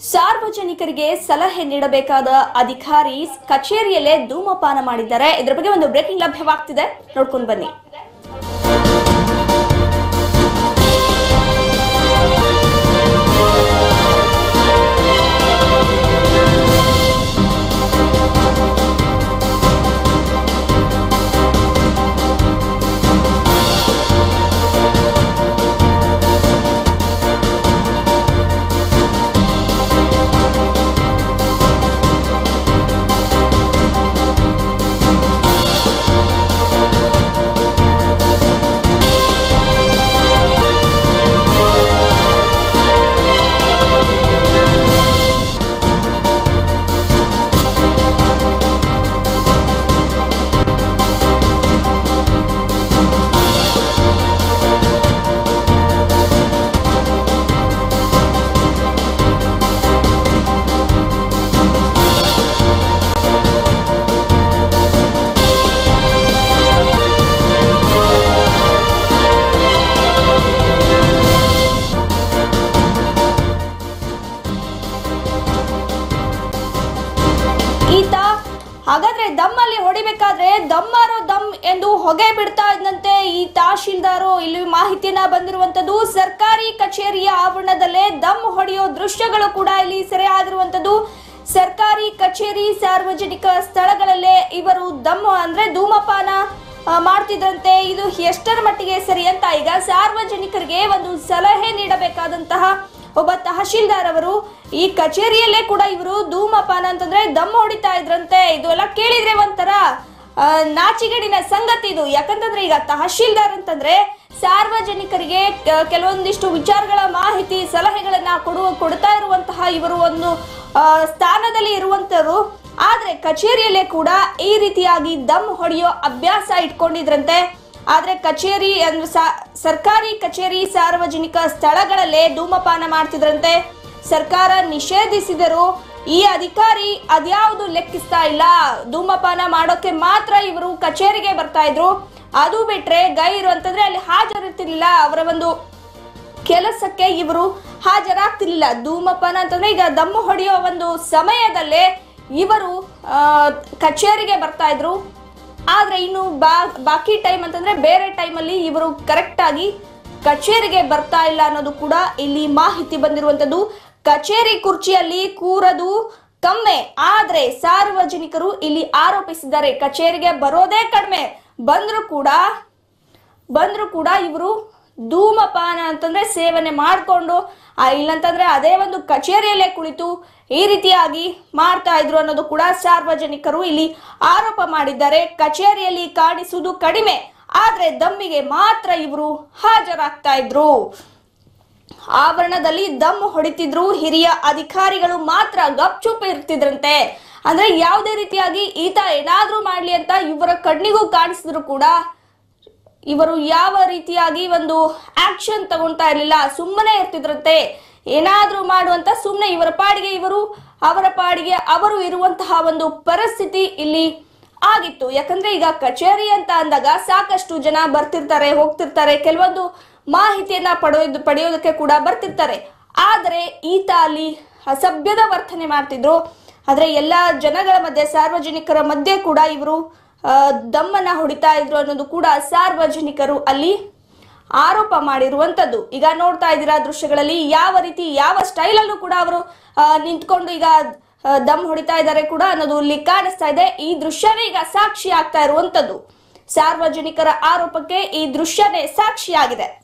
ಸಾರ್ವಜನಿಕರಿಗೆ ಸಲಹೆ ನೀಡಬೇಕಾದ ಅಧಿಕಾರಿ ಕಚೇರಿಯಲ್ಲೇ ಧೂಮಪಾನ ಮಾಡಿದ್ದಾರೆ ಇದ್ರ ಬಗ್ಗೆ ಒಂದು ಬ್ರೇಕಿಂಗ್ ಲಭ್ಯವಾಗ್ತಿದೆ ನೋಡ್ಕೊಂಡು ಬನ್ನಿ ಈತ ಹಾಗಾದ್ರೆ ದಮ್ಮಲ್ಲಿ ಹೊಡಿಬೇಕಾದ್ರೆ ದಮ್ಮಾರೋ ದಮ್ ಎಂದು ಹೊಗೆ ಬಿಡ್ತಾ ಇದ್ದಂತೆ ಈ ತಹಶೀಲ್ದಾರು ಇಲ್ಲಿ ಮಾಹಿತಿಯನ್ನ ಬಂದಿರುವಂತದ್ದು ಸರ್ಕಾರಿ ಕಚೇರಿಯ ಆವರಣದಲ್ಲೇ ದಮ್ ಹೊಡೆಯೋ ದೃಶ್ಯಗಳು ಕೂಡ ಇಲ್ಲಿ ಸೆರೆ ಆಗಿರುವಂತದ್ದು ಸರ್ಕಾರಿ ಕಚೇರಿ ಸಾರ್ವಜನಿಕ ಸ್ಥಳಗಳಲ್ಲೇ ಇವರು ದಮ್ ಅಂದ್ರೆ ಧೂಮಪಾನ ಆ, ಮಾಡ್ತಿದ್ರಂತೆ ಇದು ಎಷ್ಟರ ಮಟ್ಟಿಗೆ ಸರಿ ಅಂತ ಈಗ ಸಾರ್ವಜನಿಕರಿಗೆ ಒಂದು ಸಲಹೆ ನೀಡಬೇಕಾದಂತಹ ಒಬ್ಬ ತಹಶೀಲ್ದಾರ್ ಅವರು ಈ ಕಚೇರಿಯಲ್ಲೇ ಕೂಡ ಇವರು ಧೂಮಪಾನ ಅಂತಂದ್ರೆ ದಮ್ ಹೊಡಿತಾ ಇದ್ರಂತೆ ಇದು ಎಲ್ಲ ಕೇಳಿದ್ರೆ ಒಂಥರ ಆ, ನಾಚಿಗೇಡಿನ ಸಂಗತಿ ಇದು ಯಾಕಂತಂದ್ರೆ ಈಗ ತಹಶೀಲ್ದಾರ್ ಅಂತಂದ್ರೆ ಸಾರ್ವಜನಿಕರಿಗೆ ಕ- ಕೆಲವೊಂದಿಷ್ಟು ವಿಚಾರಗಳ ಮಾಹಿತಿ ಸಲಹೆಗಳನ್ನ ಕೊಡುವ ಕೊಡ್ತಾ ಇರುವಂತಹ ಇವರು ಒಂದು ಆ, ಸ್ಥಾನದಲ್ಲಿ ಇರುವಂತರು ಆದ್ರೆ ಕಚೇರಿಯಲ್ಲೇ ಕೂಡ ಈ ರೀತಿಯಾಗಿ ದಮ್ ಹೊಡೆಯೋ ಅಭ್ಯಾಸ ಇಟ್ಕೊಂಡಿದ್ರಂತೆ ಆದ್ರೆ ಕಚೇರಿ ಅಂದ್ರೆ ಸಾ- ಸರ್ಕಾರಿ ಕಚೇರಿ ಸಾರ್ವಜನಿಕ ಸ್ಥಳಗಳಲ್ಲೇ ಧೂಮಪಾನ ಮಾಡ್ತಿದ್ರಂತೆ ಸರ್ಕಾರ ನಿಷೇಧಿಸಿದರು ಈ ಅಧಿಕಾರಿ ಅದ್ಯಾವುದು ಲೆಕ್ಕಿಸ್ತಾ ಇಲ್ಲ ಧೂಮಪಾನ ಮಾಡೋಕೆ ಮಾತ್ರ ಇವರು ಕಚೇರಿಗೆ ಬರ್ತಾ ಇದ್ರು ಅದು ಬಿಟ್ರೆ ಗೈರು ಅಂತಂದ್ರೆ ಅಲ್ಲಿ ಹಾಜರಿರ್ತಿರ್ಲಿಲ್ಲ ಅವರ ಒಂದು ಕೆಲಸಕ್ಕೆ ಇವರು ಹಾಜರಾಗ್ತಿರ್ಲಿಲ್ಲ ಧೂಮಪಾನ ಅಂತಂದ್ರೆ ಈಗ ದಮ್ಮು ಹೊಡೆಯೋ ಒಂದು ಸಮಯದಲ್ಲೇ ಇವರು ಆ, ಕಚೇರಿಗೆ ಬರ್ತಾ ಇದ್ರು ಆದ್ರೆ ಇನ್ನು ಬಾ ಬಾಕಿ ಟೈಮ್ ಅಂತಂದ್ರೆ ಬೇರೆ ಟೈಮಲ್ಲಿ ಇವರು ಕರೆಕ್ಟ್ ಆಗಿ ಕಚೇರಿಗೆ ಬರ್ತಾ ಇಲ್ಲ ಅನ್ನೋದು ಕೂಡ ಇಲ್ಲಿ ಮಾಹಿತಿ ಬಂದಿರುವಂತದ್ದು ಕಚೇರಿ ಕುರ್ಚಿಯಲ್ಲಿ ಕೂರದು ಕಮ್ಮೆ ಆದ್ರೆ ಸಾರ್ವಜನಿಕರು ಇಲ್ಲಿ ಆರೋಪಿಸಿದ್ದಾರೆ ಕಚೇರಿಗೆ ಬರೋದೇ ಕಡಿಮೆ ಬಂದ್ರು ಕೂಡ ಬಂದ್ರು ಕೂಡ ಇವರು ಧೂಮಪಾನ ಅಂತಂದ್ರೆ ಸೇವನೆ ಮಾಡಿಕೊಂಡು ಇಲ್ಲಂತಂದ್ರೆ ಅದೇ ಒಂದು ಕಚೇರಿಯಲ್ಲೇ ಕುಳಿತು ಈ ರೀತಿಯಾಗಿ ಮಾಡ್ತಾ ಇದ್ರು ಅನ್ನೋದು ಕೂಡ ಸಾರ್ವಜನಿಕರು ಇಲ್ಲಿ ಆರೋಪ ಮಾಡಿದ್ದಾರೆ ಕಚೇರಿಯಲ್ಲಿ ಕಾಣಿಸುವುದು ಕಡಿಮೆ ಆದ್ರೆ ದಮ್ಮಿಗೆ ಮಾತ್ರ ಇವರು ಹಾಜರಾಗ್ತಾ ಇದ್ರು ಆವರಣದಲ್ಲಿ ದಮ್ ಹೊಡಿತಿದ್ರು ಹಿರಿಯ ಅಧಿಕಾರಿಗಳು ಮಾತ್ರ ಗಪ್ಚುಪ್ ಇರ್ತಿದ್ರಂತೆ ಅಂದ್ರೆ ಯಾವುದೇ ರೀತಿಯಾಗಿ ಈತ ಏನಾದ್ರೂ ಮಾಡ್ಲಿ ಅಂತ ಇವರ ಕಣ್ಣಿಗೂ ಕಾಣಿಸಿದ್ರು ಕೂಡ ಇವರು ಯಾವ ರೀತಿಯಾಗಿ ಒಂದು ಆಕ್ಷನ್ ತಗೊಳ್ತಾ ಇರಲಿಲ್ಲ ಸುಮ್ಮನೆ ಇರ್ತಿದ್ರಂತೆ ಏನಾದ್ರೂ ಮಾಡುವಂತ ಸುಮ್ಮನೆ ಇವರ ಪಾಡಿಗೆ ಇವರು ಅವರ ಪಾಡಿಗೆ ಅವರು ಇರುವಂತಹ ಒಂದು ಪರಿಸ್ಥಿತಿ ಇಲ್ಲಿ ಆಗಿತ್ತು ಯಾಕಂದ್ರೆ ಈಗ ಕಚೇರಿ ಅಂತ ಅಂದಾಗ ಸಾಕಷ್ಟು ಜನ ಬರ್ತಿರ್ತಾರೆ ಹೋಗ್ತಿರ್ತಾರೆ ಕೆಲವೊಂದು ಮಾಹಿತಿಯನ್ನ ಪಡೆಯೋದು ಪಡೆಯೋದಕ್ಕೆ ಕೂಡ ಬರ್ತಿರ್ತಾರೆ ಆದರೆ ಈತ ಅಲ್ಲಿ ಅಸಭ್ಯದ ವರ್ತನೆ ಮಾಡ್ತಿದ್ರು ಆದ್ರೆ ಎಲ್ಲ ಜನಗಳ ಮಧ್ಯೆ ಸಾರ್ವಜನಿಕರ ಮಧ್ಯೆ ಕೂಡ ಇವರು ಆ, ದಮ್ಮನ್ನ ಹೊಡಿತಾ ಇದ್ರು ಅನ್ನೋದು ಕೂಡ ಸಾರ್ವಜನಿಕರು ಅಲ್ಲಿ ಆರೋಪ ಮಾಡಿರುವಂತದ್ದು ಈಗ ನೋಡ್ತಾ ಇದ್ದೀರಾ ದೃಶ್ಯಗಳಲ್ಲಿ ಯಾವ ರೀತಿ ಯಾವ ಸ್ಟೈಲಲ್ಲೂ ಕೂಡ ಅವರು ಆ, ನಿಂತ್ಕೊಂಡು ಈಗ ಆ, ದಮ್ ಹೊಡಿತಾ ಇದ್ದಾರೆ ಕೂಡ ಅನ್ನೋದು ಇಲ್ಲಿ ಕಾಣಿಸ್ತಾ ಇದೆ ಈ ದೃಶ್ಯನೇ ಈಗ ಸಾಕ್ಷಿ ಆಗ್ತಾ ಇರುವಂತದ್ದು ಸಾರ್ವಜನಿಕರ ಆರೋಪಕ್ಕೆ ಈ ದೃಶ್ಯನೇ ಸಾಕ್ಷಿಯಾಗಿದೆ